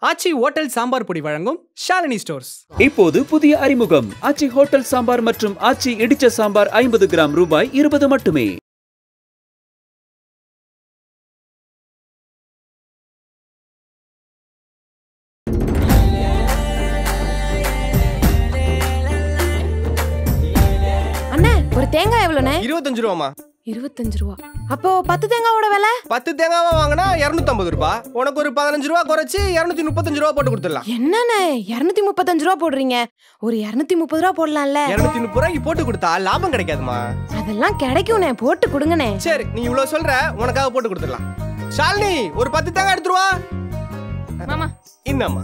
ஆச்சி hotel sambar பொடி வழங்கும் Shalini stores இப்போது புதிய அறிமுகம் ஆச்சி ஹோட்டல் சாம்பார் மற்றும் ஆச்சி இடிச்ச சாம்பார் ஐம்பது கிராம் ரூபாய் இருபது மட்டுமே அண்ணே ஒரு தேங்காய் எவ்வளோண்ணே இருபத்தஞ்சு ரூபாமா இருபத்தஞ்சு ரூபா அப்போ பத்து தேங்காவோட விலை பத்து தேங்காவா வாங்கினா இரநூத்தம்பது ரூபாய் உனக்கு ஒரு பதினஞ்சு ரூபா குறைச்சி இரநூத்தி முப்பத்தஞ்சு ரூபா போட்டு கொடுத்துடலாம் என்னண்ணே இரநூத்தி முப்பத்தஞ்சு ரூபா போடுறீங்க ஒரு இரநூத்தி முப்பது ரூபா போடலாம்ல இரநூத்தி முப்பது ரூபாய்க்கு போட்டு கொடுத்தா லாபம் கிடைக்காதுமா அதெல்லாம் கிடைக்கும்ண்ணே போட்டு கொடுங்கண்ணே சரி நீ இவ்வளவு சொல்ற உனக்காக போட்டு கொடுத்துடலாம் ஷாலினி ஒரு பத்து தேங்காய் எடுத்துருவா மாமா இந்தம்மா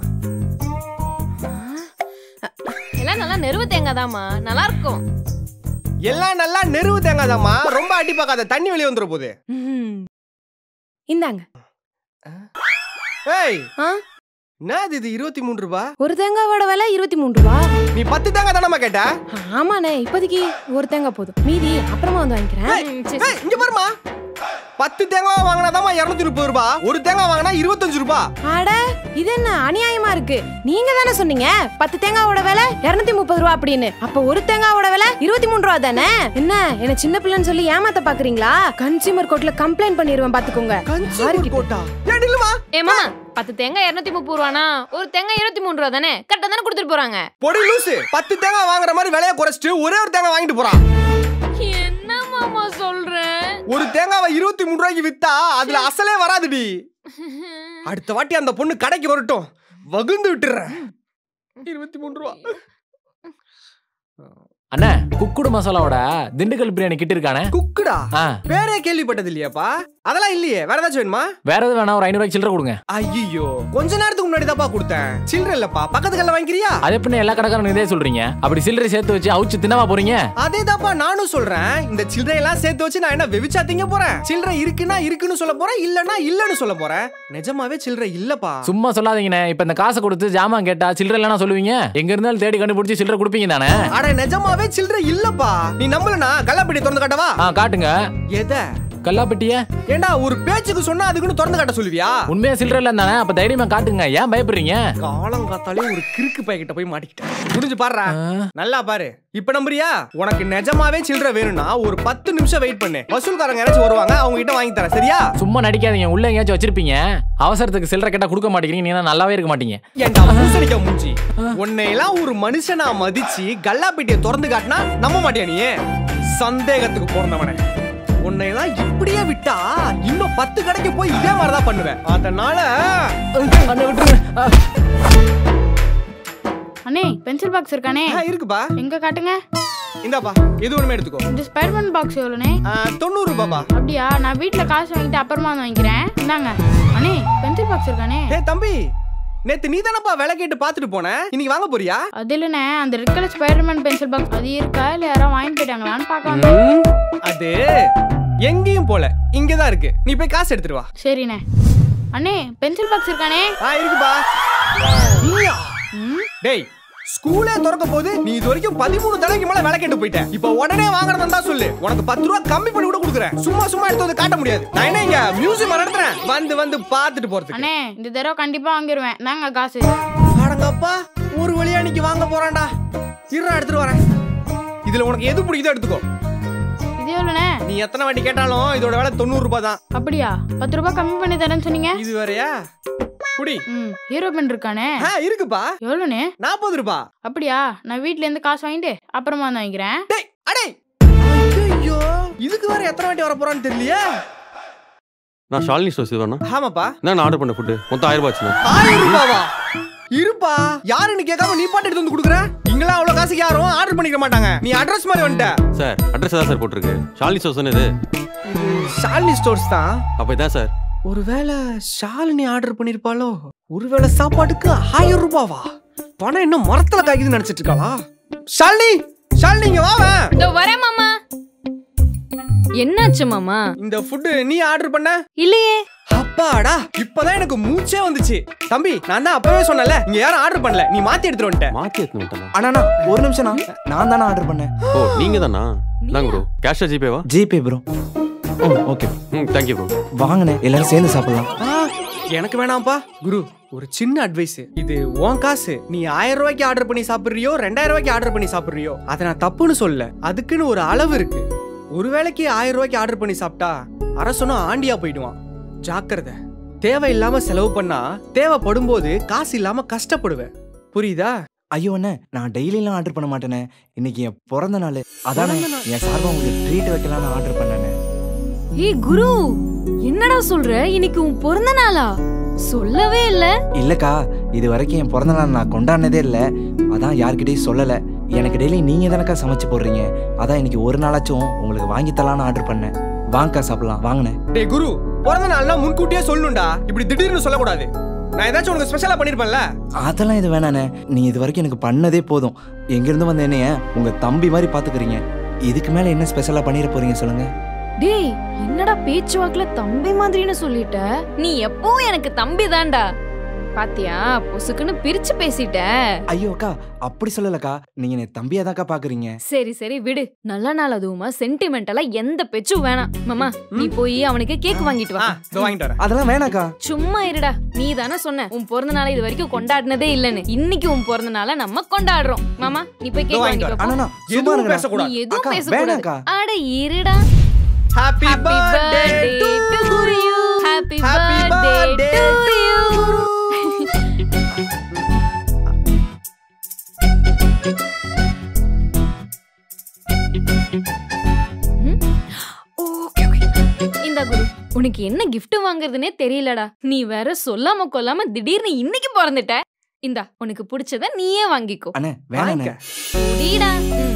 எல்லாம் நல்லா நெருவு தேங்காய் தாம்மா நல்லா இருக்கும் எல்லாம் நல்லா நெருவு தேங்காய் தாம்மா ரொம்ப அடி பார்க்காத தண்ணி வெளியே வந்துட போகுது ம்ஹும். இந்தாங்க ஏய் ஆ என்னது இது இருபத்தி மூணு ரூபா ஒரு தேங்காவோட விலை இருபத்தி மூணு ரூபா நீ பத்து தேங்காய் தானம்மா கேட்ட ஆமாண்ணே இப்போதைக்கு ஒரு தேங்காய் போதும் மீதி அப்புறமா வந்து வாங்கிக்கிறேன் ம், சரி, ஏய், இங்க பாருமா பத்து தேங்காய் வாங்கினாதாம்மா இருநூத்தி முப்பது ரூபா ஒரு தேங்காய் வாங்கினா இருபத்தஞ்சு ரூபா அட இது என்ன அநியாயமா இருக்கு நீங்க தானே சொன்னீங்க பத்து தேங்காவோட விலை இருநூத்தி முப்பது ரூபா அப்படின்னு அப்ப ஒரு தேங்காவோட விலை இருபத்தி மூணு ரூபா தானே என்ன என்ன சின்ன பிள்ளைன்னு சொல்லி ஏமாத்த பாக்குறீங்களா கன்சியூமர் கோர்ட்ல கம்ப்ளைண்ட் பண்ணிடுவேன் பாத்துக்கோங்க கன்சூமர் யாருக்கிட்ட? கோட்டா ஏன் நில்லுமா ஏ மாமா பத்து தேங்காய் இருநூத்தி முப்பது ரூபானா ஒரு தேங்காய் இருபத்தி மூணு ரூபா தானே கரெக்டா தானே கொடுத்துட்டு போறாங்க பொடி லூசு பத்து தேங்காய் வாங்குற மாதிரி விலையை குறைச்சிட்டு ஒரே ஒரு தேங்காய் வாங்கிட்டு போறான் என்ன மாமா சொல்றேன் ஒரு தேங்காவை இருபத்தி மூணு ரூபாய்க்கு வித்தா அதுல அசலே வராதுடி அடுத்த வாட்டி அந்த பொண்ணு கடைக்கு வரட்டும் வகுந்து விட்டுறேன் இருபத்தி மூணு ரூபா அண்ணா குக்குடு மசாலாவோட திண்டுக்கல் பிரியாணி கிட்ட இருக்கானே குக்குடா ஆ பேரே கேள்விப்பட்டது இல்லையாப்பா அதெல்லாம் இல்லையே வேற ஏதாச்சும் வேணுமா வேற எதுவும் வேணா ஒரு ஐநூறு சில்லற கொடுங்க ஐயோ கொஞ்ச நேரத்துக்கு முன்னாடி தான்ப்பா கொடுத்தேன் சில்லற இல்லப்பா பக்கத்து கல்ல வாங்கிக்கிறியா அது எப்படி எல்லா கடைக்காரனும் இதே சொல்றீங்க அப்படி சில்லறை சேர்த்து வச்சு அவுச்சு தின்னவா போறீங்க அதே தான்ப்பா நானும் சொல்றேன் இந்த சில்லறை எல்லாம் சேர்த்து வச்சு நான் என்ன வெவிச்சா திங்க போறேன் சில்லறை இருக்குன்னா இருக்குன்னு சொல்ல போறேன் இல்லன்னா இல்லன்னு சொல்ல போறேன் நிஜமாவே சில்லறை இல்லப்பா சும்மா சொல்லாதீங்கண்ணே இப்ப இந்த காசை கொடுத்து ஜாமான் கேட்டா சில்லறை இல்லைன்னா சொல்லுவீங்க எங்க இருந்தாலும் தேடி கண்டுபிடிச்சு சில்லறை கொடுப்பீங்க தானே அட நிஜமாவே சில்லறை இல்லப்பா நீ நம்பலனா கல்லாப்பெட்டி திறந்து காட்டவா ஆ காட்டுங்க எத கல்லாப்பட்டிய ஏண்டா ஒரு பேச்சுக்கு சொன்னா அதுக்குன்னு திறந்து காட்ட சொல்லுவியா உண்மையா சில்லறை இல்ல தானே அப்ப தைரியமா காட்டுங்க ஏன் பயப்படுறீங்க காலம் காத்தாலே ஒரு கிறுக்கு பாக்கெட்ட போய் மாட்டிக்கிட்டேன் முடிஞ்சு பாடுறா ஆ, நல்லா பாரு இப்ப நம்புறியா உனக்கு நிஜமாவே சில்லறை வேணும்னா ஒரு பத்து நிமிஷம் வெயிட் பண்ணு வசூல்காரங்க யாராச்சும் வருவாங்க அவங்க கிட்ட வாங்கி தரேன் சரியா சும்மா நடிக்காதீங்க உள்ள எங்கேயாச்சும் வச்சிருப்பீங்க அவசரத்துக்கு சில்லறை கேட்டா கொடுக்க மாட்டேங்கிறீங்க நீங்க நல்லாவே இருக்க மாட்டீங்க ஏன்டா பூசணிக்க மூஞ்சி உன்னையெல்லாம் ஒரு மனுஷனா மதிச்சு கல்லாப்பெட்டியை திறந்து காட்டினா நம்ப மாட்டியா நீ சந்தேகத்துக்கு பிறந்தவனே உன்னையெல்லாம் இப்படியே விட்டா இன்னும் பத்து கடைக்கு போய் இதே மாதிரிதான் பண்ணுவேன் அதனால அண்ணே, விட்டுருங்க. ஆ. அண்ணே பென்சில் பாக்ஸ் இருக்கானே ஆ, இருக்குப்பா எங்க காட்டுங்க இந்தாப்பா இது ஒண்ணுமே எடுத்துக்கோ இந்த ஸ்பைடர்மேன் பாக்ஸ் எவ்வளோண்ணே ஆ, தொண்ணூறு ரூபாப்பா அப்படியா நான் வீட்ல காசு வாங்கிட்டு அப்புறமா வந்து வாங்கிக்கிறேன் இந்தாங்க அண்ணே பென்சில் பாக்ஸ் இருக்கானே ஏ தம்பி நேத்து நீ தானப்பா விலை கேட்டு பாத்துட்டு போன இன்னைக்கு வாங்க போறியா அது இல்லைண்ணே அந்த red colour Spiderman pencil box அது இருக்கா இல்ல யாராவது வாங்கிட்டு போயிட்டாங்களான்னு பார்க்க வந்தேன் ம், அது எங்கேயும் போல இங்கதான் இருக்கு நீ போய் காசு எடுத்துட்டு வா சரிண்ணே அண்ணே பென்சில் பாக்ஸ் இருக்கானே ஆ இருக்குப்பா நீயா? ம் டேய் ஸ்கூலே திறக்க போது நீ இது வரைக்கும் பதிமூணு தடவைக்கு மேல விலை கேட்டு போயிட்ட இப்போ உடனே வாங்குறதா இருந்தா சொல்லு உனக்கு பத்து ரூபா கம்மி பண்ணி கூட கொடுக்குறேன் சும்மா சும்மா எடுத்து வந்து காட்ட முடியாது நான் என்ன இங்க மியூசியம் நடத்துறேன் வந்து வந்து பாத்துட்டு போறதுக்கு அண்ணே இந்த தடவை கண்டிப்பா வாங்கிடுவேன் தாங்க காசு அடங்கப்பா ஒரு வழியா இன்னைக்கு வாங்க போறான்டா இருடா எடுத்துட்டு வரேன் இதுல உனக்கு எது பிடிக்குதோ எடுத்துக்கோ இது எவ்வளோண்ணே நீ எத்தனை வாட்டி கேட்டாலும் இதோட விலை தொண்ணூறு ரூபாய் தான் அப்படியா பத்து ரூபாய் கம்மி பண்ணி தரேன்னு சொன்னீங்க இது வேறயா குடி ம் ஹீரோ பென் இருக்கானே ஆ இருக்குப்பா எவ்வளோண்ணே நாற்பது ரூபாய் அப்படியா நான் வீட்ல இருந்து காசு வாங்கிட்டு அப்புறமா வந்து வாங்கிக்கிறேன் டேய் அடே ஐயோ இதுக்கு வேற எத்தனை வாட்டி வர போறான்னு தெரியலையே நான் ஷாலினி ஸ்டோர்ஸ் இது வேணா ஆமாப்பா நான் ஆர்டர் பண்ண ஃபுட்டு மொத்தம் ஆயிரம் ரூபாய் ஆச்சுண்ணா ஆயிரம் ரூபாவா இருப்பா யாருன்னு கேட்காம நீ பாட்டு எடுத்து வந்து கொடுக்குற இங்கெல்லாம் அவ்வளவு காசுக்கு யாரும் ஆர்டர் பண்ணிக்க மாட்டாங்க நீ அட்ரஸ் மாதிரி வந்துட்ட சார் அட்ரஸ் தான் சார் போட்டிருக்கு ஷாலினி ஸ்டோர்ஸ் தானே இது ஷாலினி ஸ்டோர்ஸ் தான் அப்போ இதான் சார் ஒருவேளை ஷாலினி ஆர்டர் பண்ணிருப்பாளோ ஒருவேளை சாப்பாட்டுக்கு ஆயிரம் ரூபாவா பணம் இன்னும் மரத்துல காய்க்குதுன்னு நினைச்சிட்டு இருக்காளா ஷாலினி ஷாலினி இங்க வாவேன் இதோ வரேன் மாமா என்னாச்சு மாமா இந்த ஃபுட்டு நீ ஆர்டர் பண்ண இல்லையே அப்பாடா இப்பதான் எனக்கு மூச்சே வந்துச்சு தம்பி நான் தான் அப்பவே சொன்னல இங்க யாரும் ஆர்டர் பண்ணல நீ மாத்தி எடுத்துட்டு வந்துட்ட மாற்றி எடுத்துன்னு வந்துட்டேண்ணா அண்ணா ஒரு நிமிஷம் நான் தானே ஆர்டர் பண்ணேன் ஓ நீங்கள் தானா நாங்க ப்ரோ கேஷா ஜிபேவா ஜிபே ப்ரோ ஓ ஓகே ம் தேங்க்யூ ப்ரோ வாங்கண்ணே எல்லாரும் சேர்ந்து சாப்பிடலாம் ஆ, எனக்கு வேணாம்ப்பா குரு ஒரு சின்ன அட்வைஸ் இது உன் காசு நீ ஆயிரம் ரூபாய்க்கு ஆர்டர் பண்ணி சாப்பிடுறியோ ரெண்டாயிரம் ரூபாய்க்கு ஆர்டர் பண்ணி சாப்பிடுறியோ அதை நான் தப்புன்னு சொல்ல அதுக்குன்னு ஒரு அளவு இருக்கு ஒரு வேளைக்கு ஆயிரம் ரூபாய்க்கு ஆர்டர் பண்ணி சாப்பிட்டா அரசனும் ஆண்டியா போயிடுவான் ஜாக்கிரதை தேவையில்லாம செலவு பண்ணா தேவைப்படும் போது காசு இல்லாம கஷ்டப்படுவேன் புரியுதா ஐயோ அண்ணே நான் டெய்லிலாம் ஆர்டர் பண்ண மாட்டேனே இன்னைக்கு என் பிறந்த நாள் அதானே என் சார்பா உங்களுக்கு ட்ரீட் வைக்கலாம்னு ஆர்டர் பண்ணேனே ஏய் குரு என்னடா சொல்ற இன்னைக்கு உன் பிறந்த நாளா சொல்லவே இல்ல இல்லக்கா இது வரைக்கும் என் பிறந்த நாள் நான் கொண்டாடினதே இல்லை அதான் யார்கிட்டயும் சொல்லலை எனக்கு டெய்லி நீங்க தானக்கா சமைச்சு போடுறீங்க அதான் இன்னைக்கு ஒரு நாளாச்சும் உங்களுக்கு வாங்கி தரலான்னு ஆர்டர் பண்ணேன் வாங்கக்கா சாப்பிடலாம் வாங்கினேன் டேய் குரு பிறந்த நாள்னா முன்கூட்டியே சொல்லணும்டா இப்படி திடீர்னு சொல்லக்கூடாது நான் ஏதாச்சும் உனக்கு ஸ்பெஷலா பண்ணிருப்பேன்ல அதெல்லாம் இது வேணாண்ணே நீ இது வரைக்கும் எனக்கு பண்ணதே போதும் எங்கிருந்து வந்த என்னைய உங்க தம்பி மாதிரி பாத்துக்கிறீங்க இதுக்கு மேல என்ன ஸ்பெஷலா பண்ணிட போறீங்க சொல்லுங்க டேய் என்னடா பேச்சுவாக்குல தம்பி மாதிரின்னு சொல்லிட்ட நீ எப்பவும் எனக்கு தம்பி தான்டா பாத்தியா பொசுக்குன்னு பிரிச்சு பேசிட்ட ஐயோ அக்கா அப்படி சொல்லலக்கா நீங்க என்னை தம்பியா தான்க்கா பாக்குறீங்க சரி சரி விடு நல்ல நாள் அதுவுமா சென்டிமெண்டலா எந்த பேச்சும் வேணாம் மாமா நீ போய் அவனுக்கு கேக் வாங்கிட்டு ஆ வா இதோ வாங்கிட்டு வரேன் அதெல்லாம் வேணாக்கா சும்மா இருடா நீ தானே சொன்ன உன் பிறந்த நாளை இது வரைக்கும் கொண்டாடினதே இல்லன்னு இன்னைக்கு உன் பிறந்த நாளை நம்ம கொண்டாடுறோம் மாமா நீ போய் இதோ கேக் வாங்கிட்டு வாங்கிட்டு வா அண்ணா சும்மா எதுவும் இருங்கண்ணா. நீ பேசக்கூடாது எதுவும் அக்கா, பேசக்கூடாது வேணாக்கா. அட இருடா happy Happy birthday birthday to to you. Happy Happy birthday birthday to you. ம்? Okay, okay. இந்தா குரு உனக்கு என்ன gift வாங்குறதுனே தெரியலடா நீ வேற சொல்லாம கொல்லாம திடீர்னு இன்னைக்கு பிறந்துட்ட இந்தா உனக்கு பிடிச்சத நீயே வாங்கிக்கோ அண்ணே வேணாண்ணே புடிடா ம்.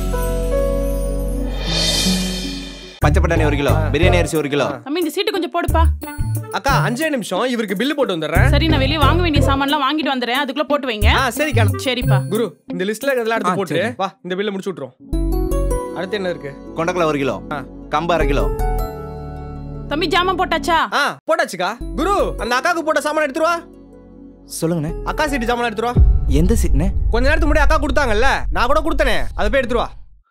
பச்சை பட்டாணி ஒரு கிலோ பிரியாணி அரிசி ஒரு கிலோ தம்பி இந்த சீட்டு கொஞ்சம் போடுப்பா அக்கா அஞ்சே நிமிஷம் இவருக்கு பில்லு போட்டு வந்துடுறேன் சரி நான் வெளியே வாங்க வேண்டிய சாமான்லாம் வாங்கிட்டு வந்துடுறேன் அதுக்குள்ள போட்டு வைங்க ஆ சரி கேளு சரிப்பா குரு இந்த லிஸ்ட்ல இதெல்லாம் எடுத்து ஆ, போட்டு சரி. வா இந்த பில்ல முடிச்சு விட்டுரும் அடுத்து என்ன இருக்கு கொண்டக்கலை ஒரு கிலோ ஆ. கம்பு அரை கிலோ தம்பி ஜாமான் போட்டாச்சா ஆ போட்டாச்சுக்கா குரு அந்த அக்காக்கு போட்ட சாமான் எடுத்துட்டு வா சொல்லுங்கண்ணே அக்கா சீட்டு சாமான் எடுத்துட்டு வா எந்த சீட்ண்ணே கொஞ்ச நேரத்துக்கு முன்னாடி அக்கா கொடுத்தாங்கல்ல நான் கூட கொடுத்தனே அதை போய் எடுத்துட்டு வா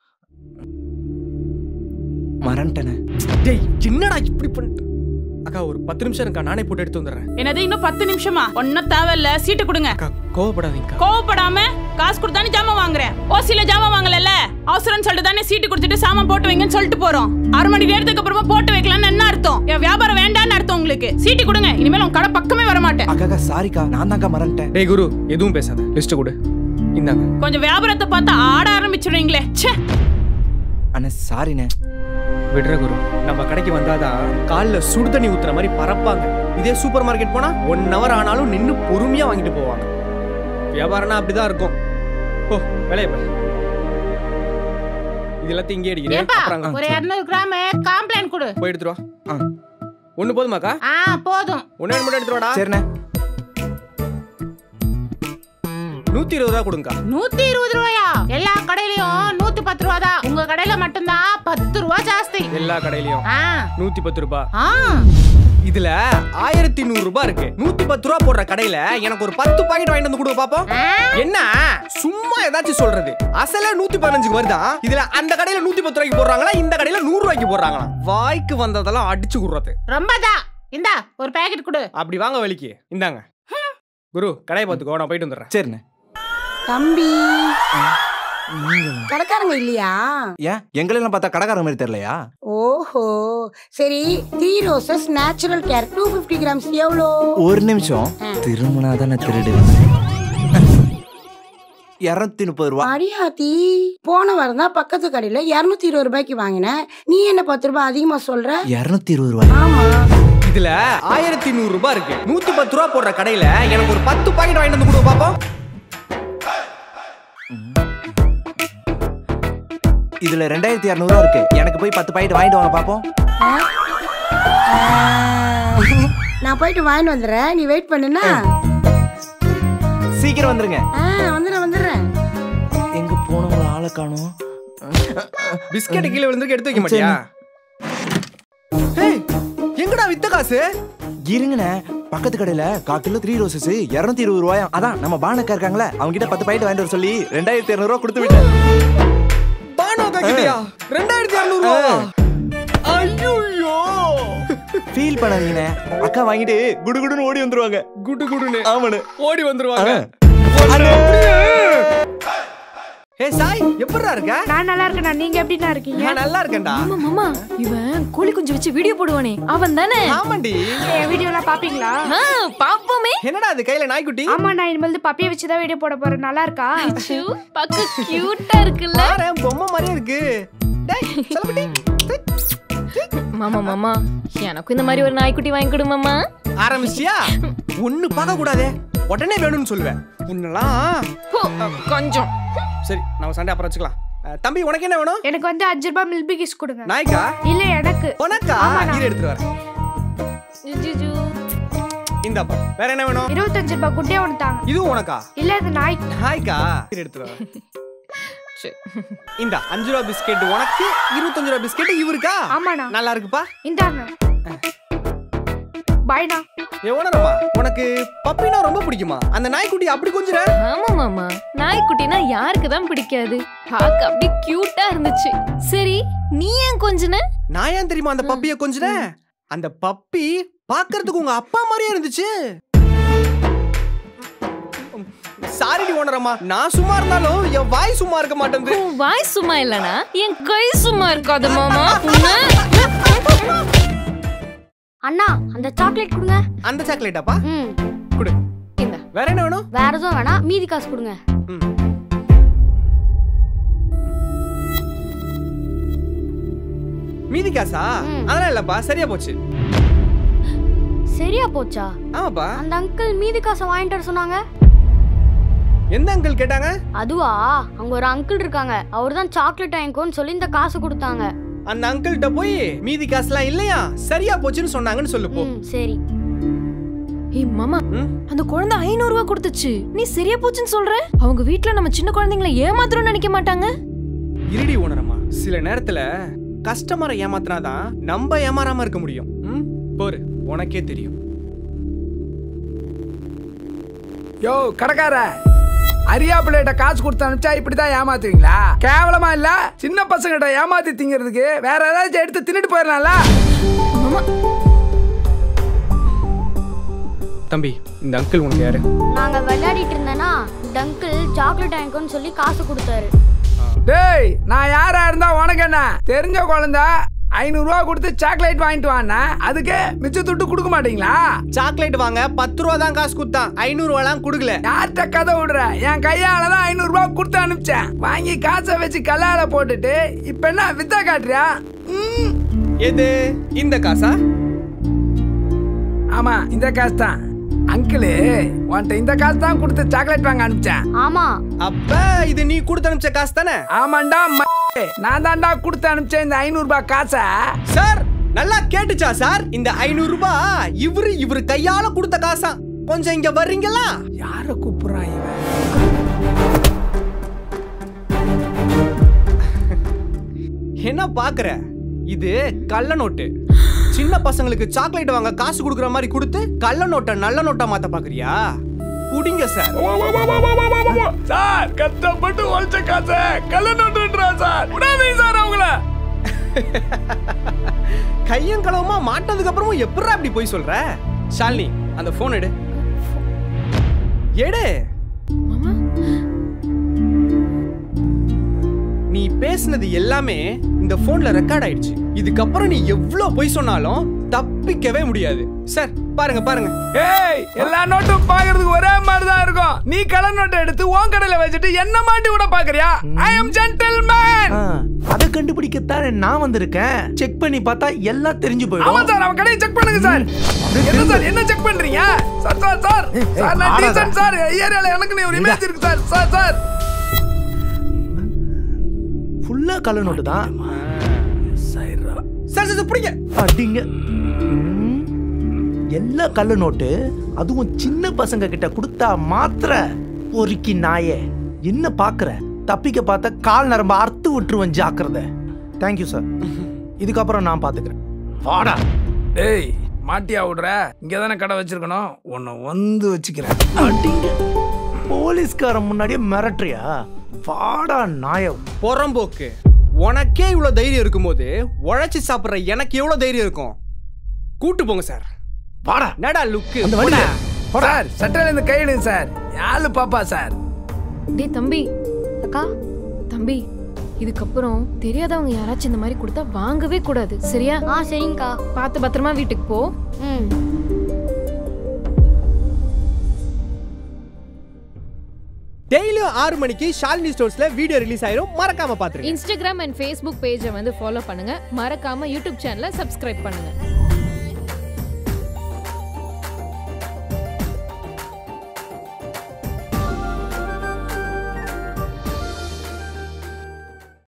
மறந்துட்டேண்ணே டேய் என்னடா இப்படி பண்ணிட்டு அக்கா ஒரு பத்து நிமிஷம் இருக்கா நானே போட்டு எடுத்து வந்துடுறேன் என்னது இன்னும் பத்து நிமிஷமா ஒன்னும் தேவையில்ல சீட்டு கொடுங்க அக்கா கோவப்படாதீங்கக்கா கோவப்படாம காசு கொடுத்தானே ஜாமான் வாங்குறேன் ஓசில ஜாமான் வாங்கலல்ல அவசரம் சொல்லிட்டு தானே சீட்டு கொடுத்துட்டு சாமான் போட்டு வைங்கன்னு சொல்லிட்டு போறோம் அரை மணி நேரத்துக்கு அப்புறமா போட்டு வைக்கலாம்னு என்ன அர்த்தம் என் வியாபாரம் வேண்டாம்னு அர்த்தம் உங்களுக்கு சீட்டு கொடுங்க இனிமேல் உங்க கடை பக்கமே வர மாட்டேன் அக்காக்கா சாரிக்கா நான் தான்க்கா மறந்துட்டேன் டேய் குரு எதுவும் பேசாத லிஸ்ட் கொடு இந்தாங்க கொஞ்சம் வியாபாரத்தை பார்த்து ஆட ஆரம்பிச்சிடுவீங்களே ச்சே அண்ணே சாரிண்ணே விடுற குரு நம்ம கடைக்கு வந்தாதான் கால்ல சுடு தண்ணி ஊத்துற மாதிரி பறப்பாங்க இதே சூப்பர் மார்க்கெட் போனா ஒன் ஹவர் ஆனாலும் நின்னு பொறுமையா வாங்கிட்டு போவாங்க வியாபாரம்னா அப்படிதான் இருக்கும் ஓ வேலையை பாரு இது எல்லாத்தையும் இங்கே அடிக்கிறேன் ஏப்பா அப்புறம் அங்க ஒரு இரநூறு கிராம் காம்ப்ளான் கொடு போய் எடுத்துட்டு வா ஆ. ஒண்ணு போதுமாக்கா ஆ போதும் ஒண்ணு மட்டும் எடுத்துட்டு வாடா சரிண்ணே நூத்தி இருபது ரூபா கொடுங்கக்கா நூத்தி இருபது ரூபாயா எல்லா கடையிலயும் நூத்தி பத்து ரூபா தான் உங்க கடையில மட்டும்தான் பத்து ரூபா ஜாஸ்தி எல்லா கடையிலயும் ஆ நூத்தி பத்து ரூபாய் ஆ இதுல ஆயிரத்தி நூறு ரூபாய் இருக்கு நூத்தி பத்து ரூபா போடுற கடையில எனக்கு ஒரு பத்து பாக்கெட் வாங்கிட்டு வந்து கொடுங்க பாப்போம் என்ன சும்மா ஏதாச்சும் சொல்றது அசல நூத்தி பதினஞ்சுக்கு வருதா இதுல அந்த கடையில நூத்தி பத்து ரூபாய்க்கு போடுறாங்களா இந்த கடையில நூறு ரூபாய்க்கு போடுறாங்களா வாய்க்கு வந்ததெல்லாம் அடிச்சு குடுறது ரொம்ப தான் இந்தா ஒரு பாக்கெட் கொடு அப்படி வாங்க வலிக்கு இந்தாங்க குரு கடையை பார்த்துக்கோ நான் போயிட்டு வந்துடுறேன் சரிண்ணே தம்பி கடைக்காரங்க இல்லையா ஏன் எங்களெல்லாம் பார்த்தா கடைக்காரங்க மாதிரி தெரியலையா ஓஹோ சரி three roses natural care two fifty grams எவ்வளோ ஒரு நிமிஷம் திரும்பினா தானே திருடு இரநூத்தி முப்பது ரூபா அடியாத்தி போன வாரம் தான் பக்கத்து கடையில இருநூத்தி இருபது ரூபாய்க்கு வாங்கினேன் நீ என்ன பத்து ரூபாய் அதிகமா சொல்ற இரநூத்தி இருபது ரூபாய் ஆமா இதுல ஆயிரத்தி நூறு ரூபாய் இருக்கு நூத்தி பத்து ரூபா போடுற கடையில எனக்கு ஒரு பத்து பாக்கெட் வாங்கிட்டு வந்து கொடுங்க பாப்போம் இதுல ரெண்டாயிரத்தி இரநூறுவா இருக்கு எனக்கு போய் பத்து பாக்கெட் வாங்கிட்டு வாங்க பாப்போம் ஆ? ஆ, நான் போயிட்டு வாங்கிட்டு வந்துடுறேன் நீ வெயிட் பண்ணுனா சீக்கிரம் வந்துருங்க ஆ வந்துடுறேன் வந்துடுறேன் எங்க போனவங்க ஆளை காணும் பிஸ்கெட் கீழே விழுந்துருக்கு எடுத்து வைக்க மாட்டியா ஏய், எங்கடா வித்த காசு இருங்கண்ணே பக்கத்து கடையில கா கிலோ த்ரீ ரோசஸ் இரநூத்தி இருபது ரூபாயா அதான் நம்ம பானக்கா இருக்காங்களே அவங்க கிட்ட பத்து பாக்கெட் வாங்கிட்டு வர சொல்லி ரெண்டாயிரத்தி இரநூறுவா கொடுத்து விட்டேன் பானோ கிட்டியா ரெண்டாயிரத்தி இரநூறு ரூபா ஐயோ ஃபீல் பண்ணாதீங்கண்ணே அக்கா வாங்கிட்டு குடு குடுன்னு ஓடி வந்துருவாங்க குடு குடுன்னு ஆமாண்ணே ஓடி வந்துருவாங்க ஏ சாய் எப்படிடா இருக்க நான் நல்லா இருக்கேண்ணா நீங்க எப்படிண்ணா இருக்கீங்க நான் நல்லா இருக்கேன்டா ஆமா மாமா இவன் கோழி குஞ்சு வச்சு வீடியோ போடுவானே அவன் தானே ஆமாண்டி என் வீடியோலாம் பாப்பீங்களா ஆ, பாப்போமே என்னடா அது கையில நாய்க்குட்டி ஆமா நான் இனிமேல் பப்பியை வச்சு தான் வீடியோ போட போறேன் நல்லா இருக்கா அச்சோ, பார்க்க கியூட்டா இருக்குல்ல பாரு பொம்மை மாதிரியே இருக்கு டேய் செல்லக்குட்டி மாமா மாமா எனக்கும் இந்த மாதிரி ஒரு நாய்க்குட்டி வாங்கி கொடு மாமா ஆரம்பிச்சியா ஒண்ணு பார்க்க கூடாதே உடனே வேணும்னு சொல்லுவேன் உன்னெல்லாம் ஹோ, கொஞ்சம் சரி நம்ம சண்டை அப்புறம் வச்சுக்கலாம் அஹ், தம்பி உனக்கு என்ன வேணும் எனக்கு வந்து அஞ்சு ரூபாய் மில்க் பிகிஸ் கொடுங்க நாய்க்கா இல்ல எனக்கு உனக்கா ஆமாண்ணா. இரு எடுத்துட்டு வரேன் ஜிஜிஜு. இந்தாப்பா வேற என்ன வேணும் இருபத்தஞ்சு ரூபாய் குட்டே ஒன்று தாங்க இதுவும் உனக்கா இல்ல இது நாய் நாய்க்கா இரு எடுத்துட்டு வரேன் சரி. இந்த அஞ்சு ரூபா பிஸ்கெட் உனக்கு இருபத்தஞ்சு ரூபா பிஸ்கெட் இவருக்கா ஆமாண்ணா நல்லா இருக்குப்பா இந்தாங்க பாய்ண்ணா எவ்வளோமா உனக்கு பப்பினா ரொம்ப பிடிக்குமா அந்த நாய்க்குட்டி அப்படி கொஞ்சிற ஆமா மாமா நாய்க்குட்டினா யாருக்கு தான் பிடிக்காது பார்க்க அப்படியே கியூட்டா இருந்துச்சு சரி நீ ஏன் கொஞ்சன நான் ஏன் தெரியுமா அந்த பப்பிய கொஞ்சின அந்த பப்பி பார்க்கிறதுக்கு உங்க அப்பா மாதிரியே இருந்துச்சு சாரிடி ஓனரம்மா நான் சும்மா இருந்தாலும் என் வாய் சும்மா இருக்க மாட்டேங்குது உன் வாய் சும்மா இல்லனா என் கை சும்மா இருக்காது மாமா உன்னை அண்ணா அந்த சாக்லேட் கொடுங்க அந்த சாக்லேட்டாப்பா ம் கொடு இந்த வேற என்ன வேணும் வேற எதுவும் வேணாம் மீதி காசு கொடுங்க ம். மீதி காசா ம். அதெல்லாம் இல்லப்பா சரியா போச்சு சரியா போச்சா ஆமாப்பா அந்த அங்கிள் மீதி காசை வாங்கிட்டு வர சொன்னாங்க எந்த அங்கிள் கேட்டாங்க அதுவா அங்க ஒரு அங்கிள் இருக்காங்க அவர் தான் சாக்லேட் வாங்கிக்கோன்னு சொல்லி இந்த காசு கொடுத்தாங்க அந்த அங்கிள்கிட்ட போய் மீதி காசுலாம் இல்லையா சரியா போச்சுன்னு சொன்னாங்கன்னு சொல்லு போ ம் சரி ஏய் மாமா ம்? அந்த குழந்தை ஐநூறு ரூபாய் கொடுத்துச்சு நீ சரியா போச்சுன்னு சொல்ற அவங்க வீட்ல நம்ம சின்ன குழந்தைங்களை ஏமாத்துறோம்னு நினைக்க மாட்டாங்க இருடி உணரமா சில நேரத்துல கஸ்டமரை ஏமாத்தினாதான் நம்ம ஏமாறாம இருக்க முடியும் ம்? போரு உனக்கே தெரியும் யோ கடைக்கார அரியாப்பிள்ளைகிட்ட காசு கொடுத்து அனுப்பிச்சா இப்படிதான் ஏமாத்துவீங்களா கேவலமா இல்ல சின்ன பசங்கிட்ட ஏமாத்தி திங்கிறதுக்கு வேற ஏதாச்சும் எடுத்து தின்னுட்டு போயிடலாம்ல தம்பி இந்த அங்கிள் உனக்கு யாரு நாங்க விளையாடிட்டு இருந்தேன்னா இந்த அங்கிள் சாக்லேட் வாங்கிக்கோன்னு சொல்லி காசு கொடுத்தாரு டேய் நான் யாரா இருந்தா உனக்கு என்ன தெரிஞ்ச குழந்தை ஐநூறுரூவா கொடுத்து சாக்லேட் வாங்கிட்டு வான்னா அதுக்கு மிச்ச துட்டு கொடுக்க மாட்டீங்களா சாக்லேட் வாங்க பத்து ரூபா தான் காசு கொடுத்தான் ஐநூறு ரூபாலாம் கொடுக்கல யார்கிட்ட கதை விடுற என் கையால தான் ஐநூறுரூவா கொடுத்து அனுப்பிச்சேன் வாங்கி காசை வச்சு கல்லால போட்டுட்டு இப்ப என்ன வித்தா காட்டுறியா ம். எது இந்த காசா ஆமா இந்த காசு தான் அங்கிளு உன்கிட்ட இந்த காசு தான் கொடுத்து சாக்லேட் வாங்க அனுப்பிச்சேன் ஆமா அப்ப இது நீ கொடுத்து அனுப்பிச்ச காசு தானே ஆமாண்டா ம- நான் தான்டா கொடுத்து அனுப்பிச்சேன் இந்த ஐநூறு ரூபாய் காசை சார் நல்லா கேட்டுச்சா சார் இந்த ஐநூறு ரூபாய் இவரு இவரு கையால கொடுத்த காசா கொஞ்சம் இங்க வர்றீங்களா யார கூப்பிடுறான் இவன் என்ன பாக்குற இது கள்ள நோட்டு சின்ன பசங்களுக்கு சாக்லேட் வாங்க காசு கொடுக்குற மாதிரி கொடுத்து கள்ள நோட்டை நல்ல நோட்டா மாத்த பாக்குறியா குடிங்க சார் சார் கஷ்டப்பட்டு உழைச்ச காசை கள்ள நோட்டுன்றா சார் விடாதீங்க சார் அவங்கள கையும் களவுமா மாட்டதுக்கு அப்புறமும் எப்படிடா அப்படி போய் சொல்ற ஷாலினி அந்த போன் எடு எடு மாமா நீ பேசுனது எல்லாமே இந்த போன்ல ரெக்கார்ட் ஆயிடுச்சு இதுக்கப்புறம் நீ எவ்வளவு பொய் சொன்னாலும் தப்பிக்கவே முடியாது சார் பாருங்க பாருங்க ஏய் எல்லா நோட்டும் பாக்குறதுக்கு ஒரே மாதிரி தான் இருக்கும் நீ கள்ள நோட்டை எடுத்து உன் கடையில வச்சுட்டு என்ன மாட்டி விட பாக்குறியா ஐ அம் ஜென்டில்மேன் அதை கண்டுபிடிக்கத்தான் நான் வந்திருக்கேன் செக் பண்ணி பார்த்தா எல்லாம் தெரிஞ்சு ஆமா போயிடும் சார் அவன் கடையை செக் பண்ணுங்க சார் என்ன சார் என்ன செக் பண்றீங்க சார் சார் சார் சார் நான் ஆடாத. டீசன்ட் சார் ஏரியால எனக்கு ஒரு இமேஜ் இருக்கு சார் சார் சார் ஃபுல்லா கள்ள நோட்டு தான் சார் சார் பிடிங்க அடிங்க ம். எல்லா கள்ள நோட்டு அதுவும் சின்ன பசங்க கிட்ட கொடுத்தா மாத்திர பொறுக்கி நாயே என்ன பாக்குற தப்பிக்க பார்த்த கால் நரம்ப அறுத்து விட்டுருவேன் ஜாக்கிரதை தேங்க்யூ சார் இதுக்கப்புறம் நான் பாத்துக்கிறேன் வாடா டேய் மாட்டியா விடுற இங்க தானே கடை வச்சிருக்கணும் உன்னை வந்து வச்சுக்கிறேன் அடிங்க போலீஸ்காரன் முன்னாடியே மிரட்டுறியா வாடா நாய புறம்போக்கு உனக்கே இவ்வளவு தைரியம் இருக்கும்போது உழைச்சி சாப்பிடுற எனக்கு எவ்வளவு தைரியம் இருக்கும் கூட்டு போங்க சார் வாடா நடா லுக்கு அந்த வண்டியில சார் சட்டையில இருந்து கை எடுங்க சார் யாரு பாப்பா சார் டேய் தம்பி அக்கா தம்பி இதுக்கப்புறம் தெரியாதவங்க யாராச்சும் இந்த மாதிரி கொடுத்தா வாங்கவே கூடாது சரியா ஆ சரிங்கக்கா பார்த்து பத்திரமா வீட்டுக்கு போ ம் டெய்லியும் ஆறு மணிக்கு ஷாலினி ஸ்டோர்ஸ்ல வீடியோ ரிலீஸ் ஆயிரும் மறக்காம பாத்துருங்க இன்ஸ்டாகிராம் அண்ட் ஃபேஸ்புக் பேஜை வந்து ஃபாலோ பண்ணுங்க மறக்காம யூடியூப் சேனலை சப்ஸ்கிரைப் பண்ணுங்க